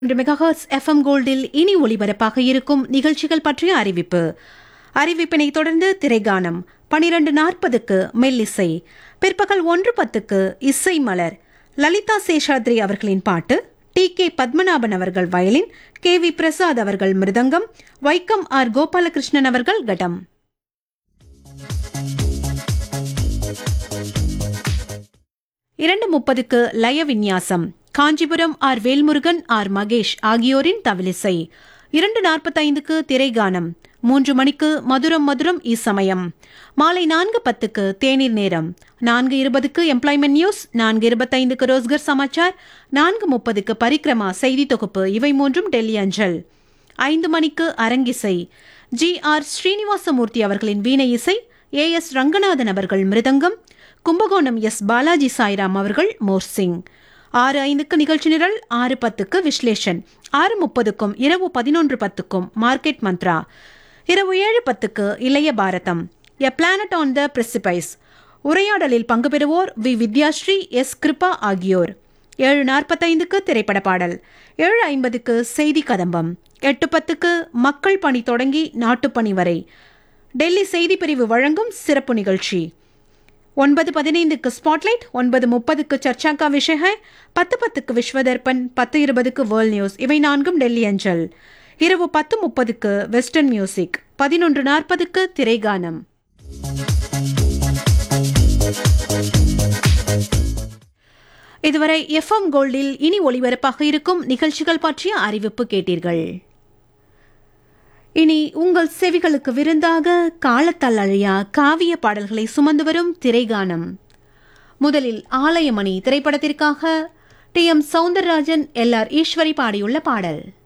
megahertz FM கோல்டில் இனி ஒளிபரப்பாக இருக்கும் நிகழ்ச்சிகள் பற்றிய அறிவிப்பு அறிவிப்பினை தொடர்ந்து திரைகானம் பனிரெண்டு நாற்பதுக்கு மெல்லிசை பிற்பகல் ஒன்று பத்துக்கு இசை மலர் லலிதா சேஷாத்ரி அவர்களின் பாட்டு டி கே பத்மநாபன் அவர்கள் வயலின் கே வி பிரசாத் அவர்கள் மிருதங்கம் வைக்கம் ஆர் கோபாலகிருஷ்ணன் அவர்கள் கடம் இரண்டு முப்பதுக்கு லய விந்யாசம் காஞ்சிபுரம் ஆர் வேல்முருகன் ஆர் மகேஷ் ஆகியோரின் தவிலிசை இரண்டு நாற்பத்தைந்துக்கு திரைகானம் மூன்று மணிக்கு மதுரம் மதுரம் இசமயம் மாலை நான்கு பத்துக்கு தேநீர் நேரம் நான்கு இருபதுக்கு எம்ப்ளாய்மெண்ட் நியூஸ் நான்கு இருபத்தைந்துக்கு ரோஸ்கர் சமாச்சார் நான்கு முப்பதுக்கு பரிக்ரமா செய்தி தொகுப்பு இவை மூன்றும் டெல்லி அஞ்சல் ஐந்து மணிக்கு அரங்கிசை ஜி ஆர் ஸ்ரீனிவாசமூர்த்தி அவர்களின் வீணை இசை ஏ எஸ் ரங்கநாதன் அவர்கள் மிருதங்கம் கும்பகோணம் எஸ் பாலாஜி சாய்ராம் அவர்கள் மோர்சிங் ஆறு ஐந்துக்கு நிகழ்ச்சி நிரல் ஆறு பத்துக்கு விஸ்லேஷன் ஆறு முப்பதுக்கும் இரவு பதினொன்று பத்துக்கும் மார்க்கெட் மந்த்ரா இரவு ஏழு பத்துக்கு இளைய பாரதம் எ பிளானட் ஆன் த பிரிசிபைஸ் உரையாடலில் பங்கு பெறுவோர் வி வித்யாஸ்ரீ எஸ் கிருபா ஆகியோர் ஏழு நாற்பத்தைந்துக்கு திரைப்பட பாடல் ஏழு ஐம்பதுக்கு செய்தி கதம்பம் எட்டு பத்துக்கு மக்கள் பணி தொடங்கி நாட்டுப்பணி வரை டெல்லி செய்தி பிரிவு வழங்கும் சிறப்பு நிகழ்ச்சி ஒன்பது பதினைந்துக்கு ஸ்பாட்லைட் ஒன்பது முப்பதுக்கு சர்ச்சாக்கா விஷய பத்து பத்துக்கு விஸ்வதர்பன் பத்து இருபதுக்கு வேர்ல்ட் நியூஸ் இவை நான்கும் டெல்லி அஞ்சல் இரவு பத்து முப்பதுக்கு வெஸ்டர்ன் மியூசிக் பதினொன்று நாற்பதுக்கு திரைகானம் இதுவரை எஃப்எம் கோல்டில் இனி ஒளிபரப்பாக இருக்கும் நிகழ்ச்சிகள் பற்றிய அறிவிப்பு கேட்டீர்கள் இனி உங்கள் செவிகளுக்கு விருந்தாக காலத்தால் அழியா காவிய பாடல்களை சுமந்து வரும் திரைகானம் முதலில் ஆலயமணி திரைப்படத்திற்காக T M Soundararajan L R Eswari பாடியுள்ள பாடல்